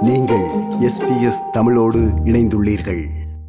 நீங்கள் எஸ்பிஎஸ் தமிழோடு இணைந்துள்ளீர்கள்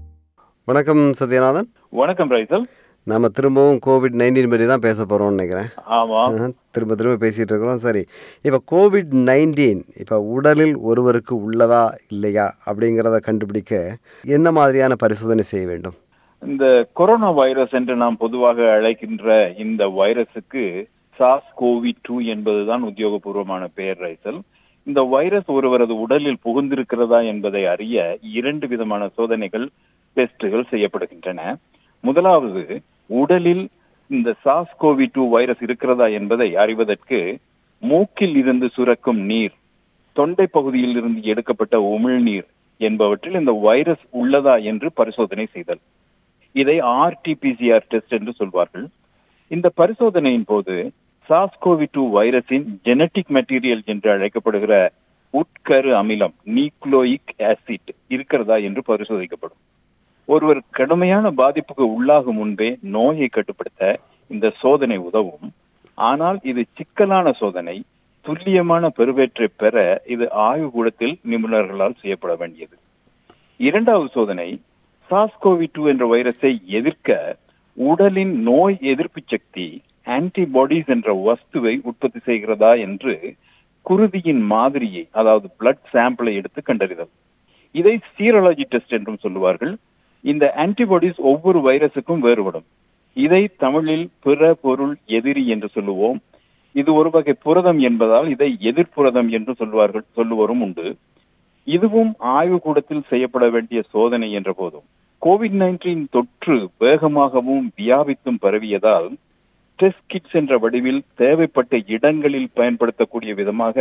வணக்கம் சத்யநாதன் வணக்கம் ரைசல் நாம திரும்பவும் கோவிட் நைன்டீன் பற்றி தான் பேச போகிறோம்னு நினைக்கிறேன் ஆமா ஆஹா, திரும்ப திரும்ப பேசிகிட்டு இருக்கிறோம் சரி இப்போ கோவிட் நைன்டீன் இப்போ உடலில் ஒருவருக்கு உள்ளதா இல்லையா அப்படிங்கிறத கண்டுபிடிக்க என்ன மாதிரியான பரிசோதனை செய்ய வேண்டும் இந்த கொரோனா வைரஸ் என்று நாம் பொதுவாக அழைக்கின்ற இந்த வைரஸுக்கு சாஸ் கோவி டூ என்பதுதான் உத்தியோகபூர்வமான பெயர் ரைசல் இந்த வைரஸ் ஒருவரது உடலில் புகுந்திருக்கிறதா என்பதை அறிய இரண்டு விதமான சோதனைகள் டெஸ்டுகள் செய்யப்படுகின்றன முதலாவது உடலில் இந்த சாஸ் கோவி டூ வைரஸ் இருக்கிறதா என்பதை அறிவதற்கு மூக்கில் இருந்து சுரக்கும் நீர் தொண்டை பகுதியில் இருந்து எடுக்கப்பட்ட உமிழ்நீர் என்பவற்றில் இந்த வைரஸ் உள்ளதா என்று பரிசோதனை செய்தல் இதை ஆர்டிபிசிஆர் டெஸ்ட் என்று சொல்வார்கள் இந்த பரிசோதனையின் போது சாஸ்கோவி டூ வைரஸின் ஜெனட்டிக் மெட்டீரியல் என்று அழைக்கப்படுகிற உட்கரு அமிலம் நியூக்ளோயிக் ஆசிட் இருக்கிறதா என்று பரிசோதிக்கப்படும் ஒருவர் கடுமையான பாதிப்புக்கு உள்ளாகும் முன்பே நோயை கட்டுப்படுத்த இந்த சோதனை உதவும் ஆனால் இது சிக்கலான சோதனை துல்லியமான பெருவேற்றை பெற இது ஆய்வுக்கூடத்தில் நிபுணர்களால் செய்யப்பட வேண்டியது இரண்டாவது சோதனை சாஸ்கோவி டூ என்ற வைரஸை எதிர்க்க உடலின் நோய் எதிர்ப்பு சக்தி ஆன்டிபாடிஸ் என்ற வஸ்துவை உற்பத்தி செய்கிறதா என்று குருதியின் மாதிரியை அதாவது பிளட் சாம்பிளை எடுத்து கண்டறிதல் இதை சீரலாஜி டெஸ்ட் என்றும் சொல்லுவார்கள் இந்த ஆன்டிபாடிஸ் ஒவ்வொரு வைரஸுக்கும் வேறுபடும் இதை தமிழில் பிற பொருள் எதிரி என்று சொல்லுவோம் இது ஒரு வகை புரதம் என்பதால் இதை எதிர்ப்புரதம் என்று சொல்வார்கள் சொல்லுவரும் உண்டு இதுவும் ஆய்வுக்கூடத்தில் செய்யப்பட வேண்டிய சோதனை என்ற போதும் கோவிட் நைன்டீன் தொற்று வேகமாகவும் வியாபித்தும் பரவியதால் டெஸ்ட் கிட்ஸ் என்ற வடிவில் தேவைப்பட்ட இடங்களில் பயன்படுத்தக்கூடிய விதமாக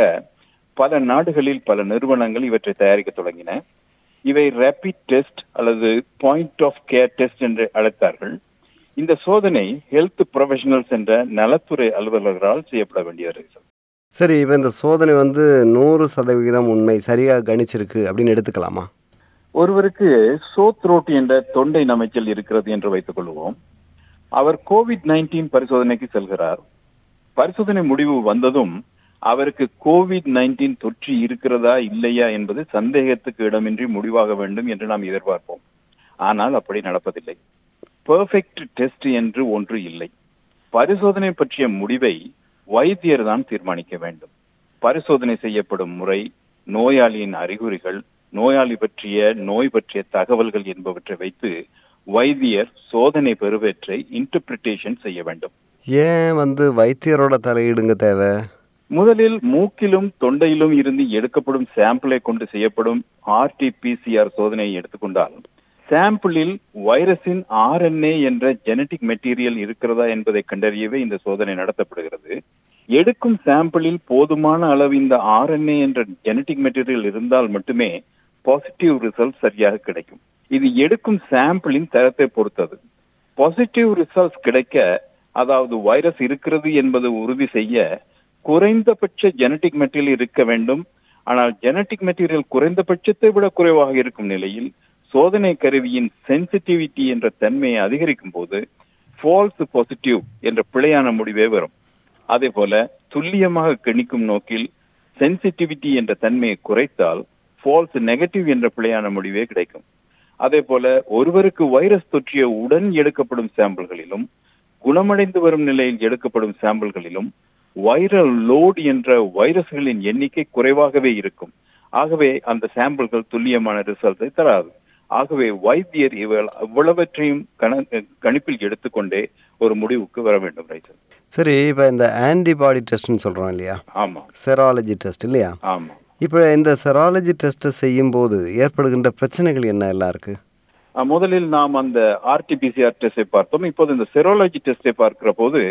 பல நாடுகளில் பல நிறுவனங்கள் இவற்றை தயாரிக்க தொடங்கின இவை ரேபிட் டெஸ்ட் அல்லது பாயிண்ட் ஆஃப் கேர் டெஸ்ட் என்று அழைத்தார்கள் இந்த சோதனை ஹெல்த் ப்ரொஃபஷனல்ஸ் என்ற நலத்துறை அலுவலர்களால் செய்யப்பட வேண்டியது சரி இப்போ இந்த சோதனை வந்து நூறு சதவிகிதம் உண்மை சரியாக கணிச்சிருக்கு அப்படின்னு எடுத்துக்கலாமா ஒருவருக்கு சோத்ரோட் என்ற தொண்டை நமைச்சல் இருக்கிறது என்று வைத்துக் கொள்வோம் அவர் கோவிட் நைன்டீன் பரிசோதனைக்கு செல்கிறார் பரிசோதனை முடிவு வந்ததும் அவருக்கு கோவிட் நைன்டீன் தொற்று இருக்கிறதா இல்லையா என்பது சந்தேகத்துக்கு இடமின்றி முடிவாக வேண்டும் என்று நாம் எதிர்பார்ப்போம் ஆனால் அப்படி நடப்பதில்லை பெர்ஃபெக்ட் டெஸ்ட் என்று ஒன்று இல்லை பரிசோதனை பற்றிய முடிவை வைத்தியர் தான் தீர்மானிக்க வேண்டும் பரிசோதனை செய்யப்படும் முறை நோயாளியின் அறிகுறிகள் நோயாளி பற்றிய நோய் பற்றிய தகவல்கள் என்பவற்றை வைத்து வைத்தியர் சோதனை பெறுவேற்றை இன்டர்பிரிட்டேஷன் செய்ய வேண்டும் ஏன் வந்து வைத்தியரோட தலையீடுங்க தேவை முதலில் மூக்கிலும் தொண்டையிலும் இருந்து எடுக்கப்படும் சாம்பிளை கொண்டு செய்யப்படும் ஆர்டிபிசிஆர் சோதனையை எடுத்துக்கொண்டால் சாம்பிளில் வைரஸின் ஆர்என்ஏ என்ற ஜெனடிக் மெட்டீரியல் இருக்கிறதா என்பதை கண்டறியவே இந்த சோதனை நடத்தப்படுகிறது எடுக்கும் சாம்பிளில் போதுமான அளவு இந்த ஆர்என்ஏ என்ற ஜெனடிக் மெட்டீரியல் இருந்தால் மட்டுமே பாசிட்டிவ் ரிசல்ட் சரியாக கிடைக்கும் இது எடுக்கும் சாம்பிளின் தரத்தை பொறுத்தது பாசிட்டிவ் ரிசல்ட்ஸ் கிடைக்க அதாவது வைரஸ் இருக்கிறது என்பது உறுதி செய்ய குறைந்தபட்ச ஜெனடிக் மெட்டீரியல் இருக்க வேண்டும் ஆனால் ஜெனடிக் மெட்டீரியல் குறைந்தபட்சத்தை விட குறைவாக இருக்கும் நிலையில் சோதனை கருவியின் சென்சிட்டிவிட்டி என்ற தன்மையை அதிகரிக்கும் போது ஃபால்ஸ் பாசிட்டிவ் என்ற பிழையான முடிவே வரும் அதே போல துல்லியமாக கணிக்கும் நோக்கில் சென்சிட்டிவிட்டி என்ற தன்மையை குறைத்தால் ஃபால்ஸ் நெகட்டிவ் என்ற பிழையான முடிவே கிடைக்கும் அதே போல ஒருவருக்கு வைரஸ் தொற்றிய உடன் எடுக்கப்படும் சாம்பிள்களிலும் குணமடைந்து வரும் நிலையில் எடுக்கப்படும் சாம்பிள்களிலும் வைரல் லோட் என்ற வைரஸ்களின் எண்ணிக்கை குறைவாகவே இருக்கும் ஆகவே அந்த சாம்பிள்கள் துல்லியமான ரிசல்ட்டை தராது ஆகவே வைத்தியர் இவள் இவ்வளவற்றையும் கண கணிப்பில் எடுத்துக்கொண்டே ஒரு முடிவுக்கு வர வேண்டும் ரைசல் சரி இப்போ இந்த ஆன்டிபாடி டெஸ்ட்னு சொல்கிறோம் இல்லையா ஆமா செராலஜி டெஸ்ட் இல்லையா ஆமா இப்போ இந்த செராலஜி டெஸ்ட்டை செய்யும்போது ஏற்படுகின்ற பிரச்சனைகள் என்ன எல்லாம் இருக்குது அஹ் முதலில் நாம் அந்த ஆர்டிபிசிஆர் டெஸ்டை பார்த்தோம் இப்போது இந்த செரோலஜி டெஸ்டை பார்க்கிற போது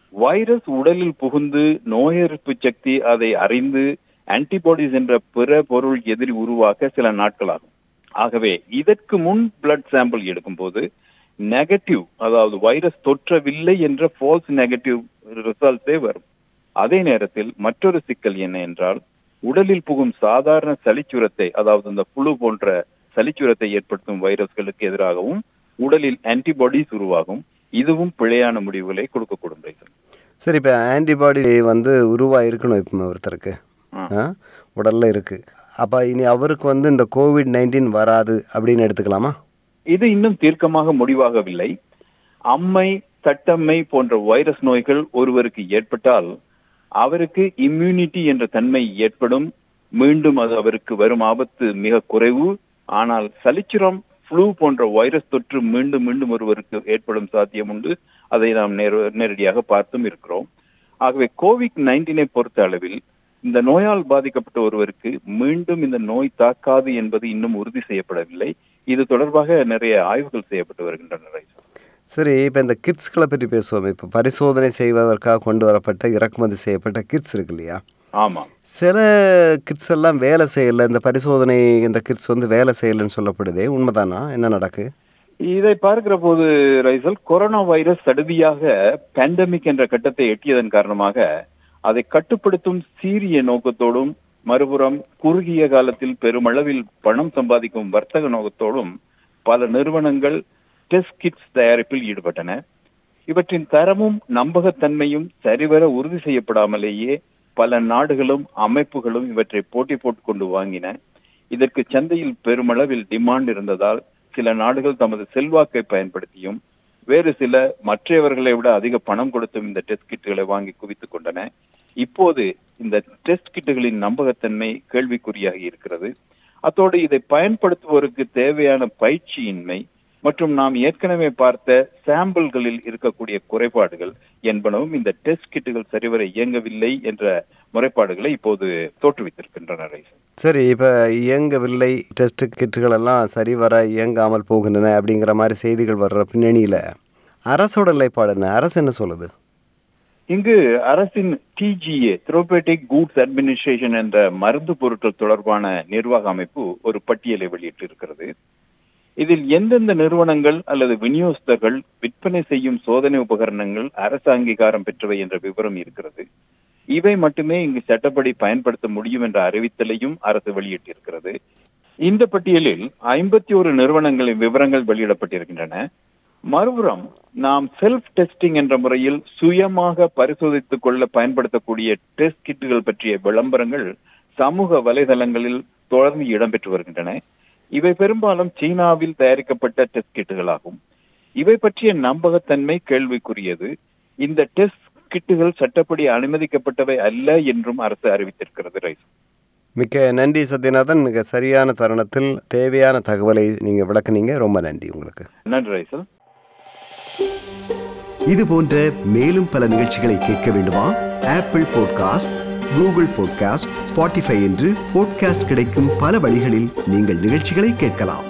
வைரஸ் உடலில் புகுந்து நோய் எதிர்ப்பு சக்தி அதை அறிந்து ஆன்டிபாடிஸ் என்ற பிற பொருள் எதிரி உருவாக்க சில நாட்கள் ஆகும் ஆகவே இதற்கு முன் பிளட் சாம்பிள் எடுக்கும்போது நெகட்டிவ் அதாவது வைரஸ் தொற்றவில்லை என்ற ஃபால்ஸ் நெகட்டிவ் ரிசல்ட்ஸே வரும் அதே நேரத்தில் மற்றொரு சிக்கல் என்ன என்றால் உடலில் புகும் சாதாரண சளிச்சுரத்தை அதாவது இந்த புழு போன்ற சளிச்சுரத்தை ஏற்படுத்தும் வைரஸ்களுக்கு எதிராகவும் உடலில் ஆன்டிபாடிஸ் உருவாகும் இதுவும் பிழையான முடிவுகளை கொடுக்கக்கூடும் ரைசல் சரி இப்போ ஆன்டிபாடி வந்து உருவாக இருக்கணும் இப்போ ஒருத்தருக்கு ஆ. ஆ உடலில் இருக்குது அப்போ இனி அவருக்கு வந்து இந்த கோவிட் நைன்டீன் வராது அப்படின்னு எடுத்துக்கலாமா இது இன்னும் தீர்க்கமாக முடிவாகவில்லை அம்மை தட்டம்மை போன்ற வைரஸ் நோய்கள் ஒருவருக்கு ஏற்பட்டால் அவருக்கு இம்யூனிட்டி என்ற தன்மை ஏற்படும் மீண்டும் அது அவருக்கு வரும் ஆபத்து மிக குறைவு ஆனால் சலிச்சுரம் ஃப்ளூ போன்ற வைரஸ் தொற்று மீண்டும் மீண்டும் ஒருவருக்கு ஏற்படும் சாத்தியம் உண்டு அதை நாம் நேர- நேரடியாக பார்த்தும் இருக்கிறோம் ஆகவே கோவிட் நைன்டீனை பொறுத்த அளவில் இந்த நோயால் பாதிக்கப்பட்ட ஒருவருக்கு மீண்டும் இந்த நோய் தாக்காது என்பது இன்னும் உறுதி செய்யப்படவில்லை இது தொடர்பாக நிறைய ஆய்வுகள் செய்யப்பட்டு வருகின்றன ரைசா. சரி இப்போ இந்த கிட்ஸ்களை பற்றி பேசுவோம் இப்போ பரிசோதனை செய்வதற்காக கொண்டு வரப்பட்ட இறக்குமதி செய்யப்பட்ட கிட்ஸ் இருக்கு இல்லையா ஆமா சில கிட்ஸ் எல்லாம் வேலை செய்யலை இந்த பரிசோதனை இந்த கிட்ஸ் வந்து வேலை செய்யலைன்னு சொல்லப்படுதே உண்மைதானா என்ன நடக்கு இதை பார்க்கிற போது ரைசல் கொரோனா வைரஸ் சடுதியாக பேண்டமிக் என்ற கட்டத்தை எட்டியதன் காரணமாக அதை கட்டுப்படுத்தும் சீரிய நோக்கத்தோடும் மறுபுறம் குறுகிய காலத்தில் பெருமளவில் பணம் சம்பாதிக்கும் வர்த்தக நோக்கத்தோடும் பல நிறுவனங்கள் டெஸ்ட் கிட்ஸ் தயாரிப்பில் ஈடுபட்டன இவற்றின் தரமும் நம்பகத்தன்மையும் சரிவர உறுதி செய்யப்படாமலேயே பல நாடுகளும் அமைப்புகளும் இவற்றை போட்டி போட்டுக் கொண்டு வாங்கின இதற்கு சந்தையில் பெருமளவில் டிமாண்ட் இருந்ததால் சில நாடுகள் தமது செல்வாக்கை பயன்படுத்தியும் வேறு சில மற்றவர்களை விட அதிக பணம் கொடுத்தும் இந்த டெஸ்ட் கிட்டுகளை வாங்கி குவித்துக் கொண்டன இப்போது இந்த டெஸ்ட் கிட்டுகளின் நம்பகத்தன்மை கேள்விக்குறியாகி இருக்கிறது அத்தோடு இதை பயன்படுத்துவோருக்கு தேவையான பயிற்சியின்மை மற்றும் நாம் ஏற்கனவே பார்த்த சாம்பிள்களில் இருக்கக்கூடிய குறைபாடுகள் என்பனவும் இந்த டெஸ்ட் கிட்டுகள் சரிவர இயங்கவில்லை என்ற முறைப்பாடுகளை இப்போது தோற்றுவித்திருக்கின்றன ரைசன். சரி இப்போ இயங்கவில்லை டெஸ்ட் கிட்டுகள் எல்லாம் சரிவர இயங்காமல் போகின்றன அப்படிங்கிற மாதிரி செய்திகள் வர்ற பின்னணியில் அரசோட நிலைப்பாடு என்ன அரசு என்ன சொல்லுது இங்கு அரசின் டிஜிஏ தெரோபேட்டிக் கூட்ஸ் அட்மினிஸ்ட்ரேஷன் என்ற மருந்து பொருட்கள் தொடர்பான நிர்வாக அமைப்பு ஒரு பட்டியலை வெளியிட்டிருக்கிறது இதில் எந்தெந்த நிறுவனங்கள் அல்லது விநியோகஸ்தர்கள் விற்பனை செய்யும் சோதனை உபகரணங்கள் அரசு அங்கீகாரம் பெற்றவை என்ற விவரம் இருக்கிறது இவை மட்டுமே இங்கு சட்டப்படி பயன்படுத்த முடியும் என்ற அறிவித்தலையும் அரசு வெளியிட்டிருக்கிறது இந்த பட்டியலில் ஐம்பத்தி ஒரு நிறுவனங்களின் விவரங்கள் வெளியிடப்பட்டிருக்கின்றன மறுபுறம் நாம் செல்ஃப் டெஸ்டிங் என்ற முறையில் சுயமாக பரிசோதித்துக் கொள்ள பயன்படுத்தக்கூடிய டெஸ்ட் கிட்டுகள் பற்றிய விளம்பரங்கள் சமூக வலைதளங்களில் தொடர்ந்து இடம்பெற்று வருகின்றன இவை பெரும்பாலும் சீனாவில் தயாரிக்கப்பட்ட டெஸ்ட் கிட்டுகளாகும் இவை பற்றிய நம்பகத்தன்மை கேள்விக்குரியது இந்த டெஸ்ட் கிட்டுகள் சட்டப்படி அனுமதிக்கப்பட்டவை அல்ல என்றும் அரசு அறிவித்திருக்கிறது ரைஸ் மிக்க நன்றி சத்யநாதன் மிக சரியான தருணத்தில் தேவையான தகவலை நீங்கள் விளக்குனீங்க ரொம்ப நன்றி உங்களுக்கு நன்றி ரைசல் இது போன்ற மேலும் பல நிகழ்ச்சிகளை கேட்க வேண்டுமா Apple podcast Google podcast Spotify என்று பாட்காஸ்ட் கிடைக்கும் பல வழிகளில் நீங்கள் நிகழ்ச்சிகளை கேட்கலாம்